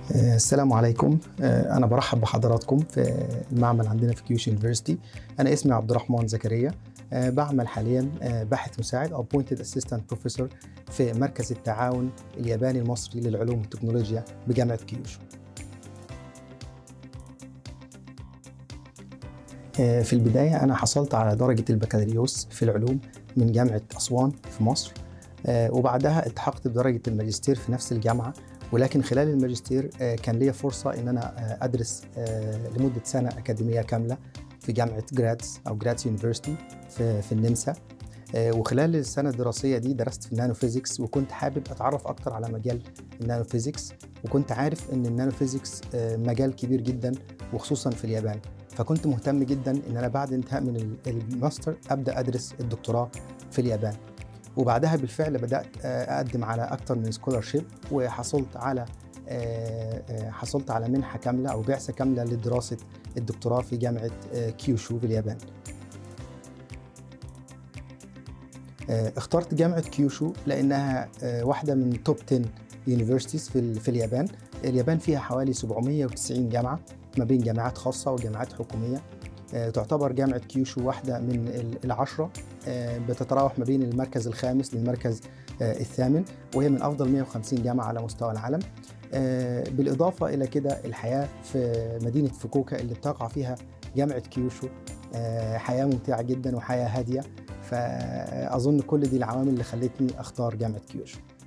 السلام عليكم انا برحب بحضراتكم في المعمل عندنا في كيوش يونيفرسيتي انا اسمي عبد الرحمن زكريا بعمل حاليا باحث مساعد او بوينتد اسيستنت بروفيسور في مركز التعاون الياباني المصري للعلوم والتكنولوجيا بجامعه كيوشو في البدايه انا حصلت على درجه البكالوريوس في العلوم من جامعه اسوان في مصر وبعدها التحقت بدرجه الماجستير في نفس الجامعه ولكن خلال الماجستير كان لي فرصة إن أنا أدرس لمدة سنة أكاديمية كاملة في جامعة جراتس أو جراتس يونيفرسيتي في, في النمسا وخلال السنة الدراسية دي درست في النانو فيزيكس وكنت حابب أتعرف أكتر على مجال النانو فيزيكس وكنت عارف إن النانو فيزيكس مجال كبير جدا وخصوصا في اليابان فكنت مهتم جدا إن أنا بعد انتهاء من الماستر أبدأ أدرس الدكتوراه في اليابان وبعدها بالفعل بدات اقدم على اكتر من سكولارشيب وحصلت على حصلت على منحه كامله او بعثه كامله لدراسه الدكتوراه في جامعه كيوشو في اليابان. اخترت جامعه كيوشو لانها واحده من توب 10 يونيفرسيتيز في في اليابان. اليابان فيها حوالي 790 جامعه ما بين جامعات خاصه وجامعات حكوميه. تعتبر جامعة كيوشو واحدة من العشرة بتتراوح ما بين المركز الخامس للمركز الثامن وهي من أفضل 150 جامعة على مستوى العالم بالإضافة إلى كده الحياة في مدينة فوكوكا اللي بتقع فيها جامعة كيوشو حياة ممتعة جدا وحياة هادية فأظن كل دي العوامل اللي خلتني أختار جامعة كيوشو